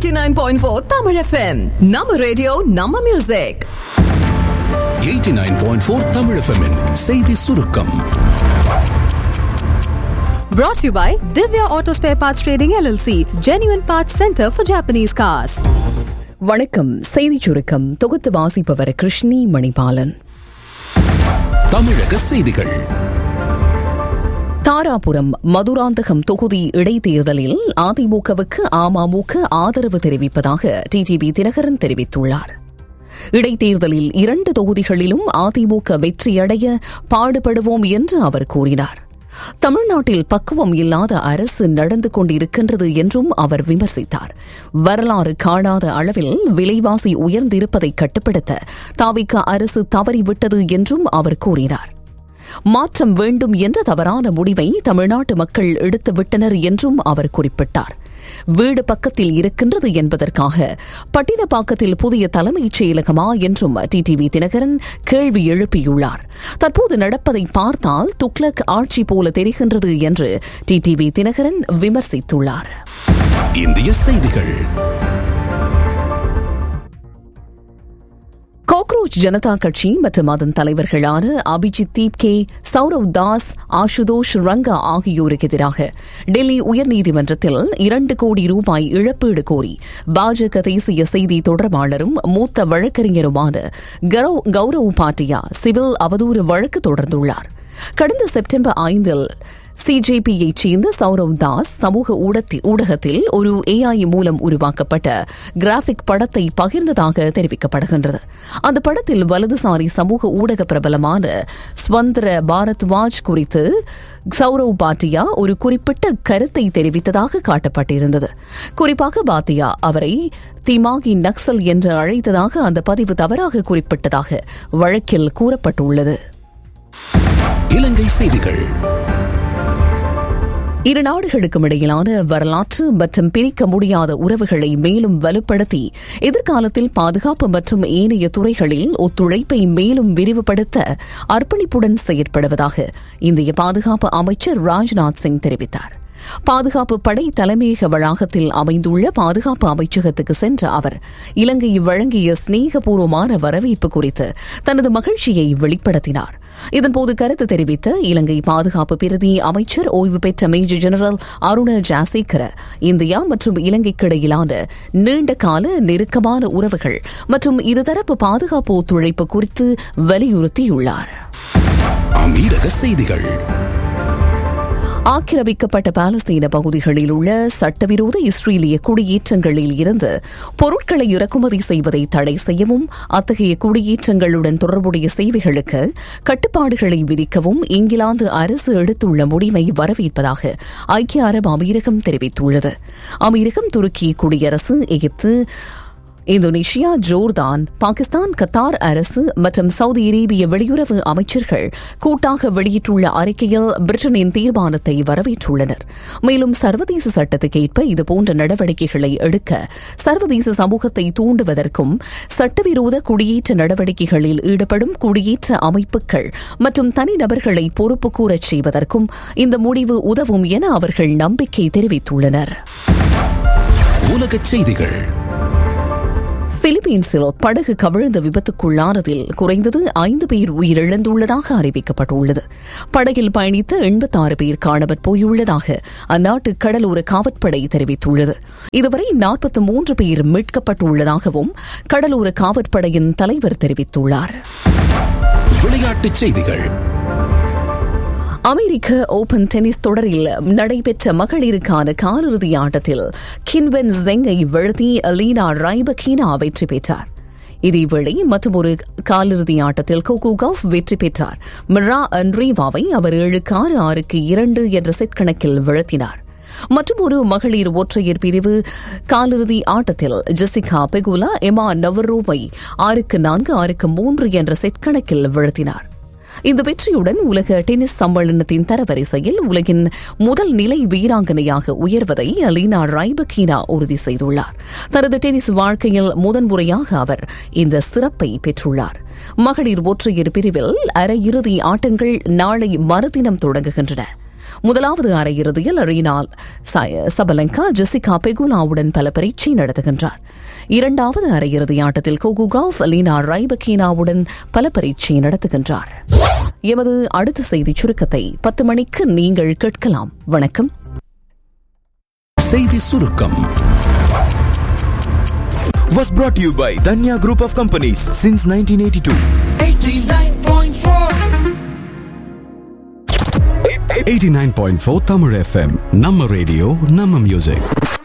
89.4 Tamil FM. நம்ம radio நம்ம music 89.4 Tamil FM -இன் செய்தி சுருக்கம் Brought to you by Divya Auto Spare Parts Trading LLC, Genuine Parts Center for Japanese Cars. வணக்கம் செய்திச் சுருக்கம் தொகுத்து வாசிப்பவர் கிருஷ்ணி மணிபாலன் தமிழக செய்திகள் தாராபுரம் மதுராந்தகம் தொகுதி இடைத்தேர்தலில் அதிமுகவுக்கு அமமுக ஆதரவு தெரிவிப்பதாக டிடிவி தினகரன் தெரிவித்துள்ளார் இடைத்தேர்தலில் இரண்டு தொகுதிகளிலும் அதிமுக வெற்றியடைய பாடுபடுவோம் என்று அவர் கூறினார் தமிழ்நாட்டில் பக்குவம் இல்லாத அரசு நடந்து கொண்டிருக்கின்றது என்றும் அவர் விமர்சித்தார் வரலாறு காணாத அளவில் விலைவாசி உயர்ந்திருப்பதை கட்டுப்படுத்த தாவிக அரசு தவறிவிட்டது என்றும் அவர் கூறினார் மாற்றம் வேண்டும் என்ற தவறான முடிவை தமிழ்நாட்டு மக்கள் எடுத்துவிட்டனர் என்றும் அவர் குறிப்பிட்டார் வீடு பக்கத்தில் இருக்கின்றது என்பதற்காக பட்டினப்பாக்கத்தில் புதிய தலைமைச் செயலகமா என்றும் டிடிவி தினகரன் கேள்வி எழுப்பியுள்ளார் தற்போது நடப்பதை பார்த்தால் துக்ளக் ஆட்சி போல தெரிகின்றது என்று டிடிவி தினகரன் விமர்சித்துள்ளார் இந்திய செய்திகள் காக்ரோச் ஜனதா கட்சி மற்றும் அதன் தலைவர்களான அபிஜித் தீப்கே சௌரவ் தாஸ் ஆசுதோஷ் ரங்கா ஆகியோருக்கு எதிராக டெல்லி உயர்நீதிமன்றத்தில் இரண்டு கோடி ரூபாய் இழப்பீடு கோரி பாஜக தேசிய செய்தி தொடர்பாளரும் மூத்த வழக்கறிஞருமான கௌரவ் பாட்டியா சிவில் அவதூறு வழக்கு தொடர்ந்துள்ளார் கடந்த செப்டம்பர் ஐந்தில் சிஜேபியைச் சேர்ந்த சௌரவ் தாஸ் சமூக ஊடகத்தில் ஒரு ஏஐ மூலம் உருவாக்கப்பட்ட கிராபிக் படத்தை பகிர்ந்ததாக தெரிவிக்கப்படுகின்றது அந்த படத்தில் வலதுசாரி சமூக ஊடக பிரபலமான ஸ்வந்தர பாரத்வாஜ் குறித்து சௌரவ் பாட்டியா ஒரு குறிப்பிட்ட கருத்தை தெரிவித்ததாக காட்டப்பட்டிருந்தது குறிப்பாக பாத்தியா அவரை திமாகி நக்சல் என்று அழைத்ததாக அந்த பதிவு தவறாக குறிப்பிட்டதாக வழக்கில் கூறப்பட்டுள்ளது இலங்கை செய்திகள் இரு நாடுகளுக்கும் இடையிலான வரலாற்று மற்றும் பிரிக்க முடியாத உறவுகளை மேலும் வலுப்படுத்தி எதிர்காலத்தில் பாதுகாப்பு மற்றும் ஏனைய துறைகளில் ஒத்துழைப்பை மேலும் விரிவுபடுத்த அர்ப்பணிப்புடன் செயற்படுவதாக இந்திய பாதுகாப்பு அமைச்சர் ராஜ்நாத் சிங் தெரிவித்தார் பாதுகாப்பு படை தலைமையக வளாகத்தில் அமைந்துள்ள பாதுகாப்பு அமைச்சகத்துக்கு சென்ற அவர் இலங்கை வழங்கிய ஸ்நேகபூர்வமான வரவேற்பு குறித்து தனது மகிழ்ச்சியை வெளிப்படுத்தினார் இதன்போது கருத்து தெரிவித்த இலங்கை பாதுகாப்பு பிரதி அமைச்சர் ஓய்வு பெற்ற major general Aruna Jayasekara India மற்றும் இலங்கைக்கு இடையிலான நீண்ட கால நெருக்கமான உறவுகள் மற்றும் இருதரப்பு பாதுகாப்பு ஒத்துழைப்பு குறித்து வலியுறுத்தியுள்ளார் அமீரக செய்திகள் ஆக்கிரமிக்கப்பட்ட பாலஸ்தீன பகுதிகளில் உள்ள சட்டவிரோத இஸ்ரேலிய குடியேற்றங்களில் இருந்து பொருட்களை இறக்குமதி செய்வதை தடை செய்யவும் அத்தகைய குடியேற்றங்களுடன் தொடர்புடைய சேவைகளுக்கு கட்டுப்பாடுகளை விதிக்கவும் இங்கிலாந்து அரசு எடுத்துள்ள முடிவை வரவேற்பதாக ஐக்கிய அரபு அமீரகம் தெரிவித்துள்ளது அமீரகம் துருக்கி குடியரசு எகிப்து இந்தோனேஷியா ஜோர்தான் பாகிஸ்தான் கத்தார் அரசு மற்றும் சவுதி அரேபிய வெளியுறவு அமைச்சர்கள் கூட்டாக வெளியிட்டுள்ள அறிக்கையில் பிரிட்டனின் தீர்மானத்தை வரவேற்றுள்ளனர் மேலும் சர்வதேச சட்டத்துக்கு ஏற்ப இதுபோன்ற நடவடிக்கைகளை எடுக்க சர்வதேச சமூகத்தை தூண்டுவதற்கும் சட்டவிரோத குடியேற்ற நடவடிக்கைகளில் ஈடுபடும் குடியேற்ற அமைப்புகள் மற்றும் தனிநபர்களை பொறுப்பு கூறச் செய்வதற்கும் இந்த முடிவு உதவும் என அவர்கள் நம்பிக்கை தெரிவித்துள்ளனர் உலகச் செய்திகள் பிலிப்பீன்ஸில் படகு கவிழ்ந்த விபத்துக்குள்ளானதில் குறைந்தது ஐந்து பேர் உயிரிழந்துள்ளதாக அறிவிக்கப்பட்டுள்ளது படகில் பயணித்த எண்பத்தாறு பேர் காணாமற் போயுள்ளதாக அந்நாட்டு கடலோர காவற்படை தெரிவித்துள்ளது இதுவரை நாற்பத்தி மூன்று பேர் மீட்கப்பட்டுள்ளதாகவும் கடலோர காவற்படையின் தலைவர் தெரிவித்துள்ளார் விளையாட்டுச் செய்திகள் அமெரிக்க ஓபன் டென்னிஸ் தொடரில் நடைபெற்ற மகளிருக்கான காலிறுதி ஆட்டத்தில் கின்வென் ஜெங்கை வீழ்த்தி அலீனா ரைபகீனா வெற்றி பெற்றார் இதேவேளை மற்றொரு காலிறுதி ஆட்டத்தில் கோகோ கவுப் வெற்றி பெற்றார் மிரா அன்ரீவாவை அவர் ஏழுக்கு ஆறு ஆறுக்கு இரண்டு என்ற செட் கணக்கில் வீழ்த்தினார் மற்றும் ஒரு மகளிர் ஒற்றையர் பிரிவு காலிறுதி ஆட்டத்தில் ஜெசிகா பெகுலா எமா நவரோவை ஆறுக்கு நான்கு ஆறுக்கு மூன்று என்ற செட் கணக்கில் வீழ்த்தினார் இந்த வெற்றியுடன் உலக டென்னிஸ் சம்மேளனத்தின் தரவரிசையில் உலகின் முதல் நிலை வீராங்கனையாக உயர்வதை அலீனா ரைபகீனா உறுதி செய்துள்ளார் தனது டென்னிஸ் வாழ்க்கையில் முதன்முறையாக அவர் இந்த சிறப்பை பெற்றுள்ளார் மகளிர் ஒற்றையர் பிரிவில் அரையிறுதி ஆட்டங்கள் நாளை மறுதினம் தொடங்குகின்றன முதலாவது அரையிறுதியில் ரீனால் சபலங்கா ஜெசிகா பெகுலாவுடன் பல பரீட்சை நடத்துகின்றார் இரண்டாவது அரையிறுதி ஆட்டத்தில் கோகுகாவ் லீனா ரைபக்கீனாவுடன் பல பரீட்சை நடத்துகின்றார் எமது அடுத்த செய்தி சுருக்கத்தை பத்து மணிக்கு நீங்கள் கேட்கலாம் வணக்கம் செய்தி சுருக்கம் was brought to you by Danya Group of Companies since 1982. 89.4 Tamil FM நம்ம ரேடியோ நம்ம மியூசிக்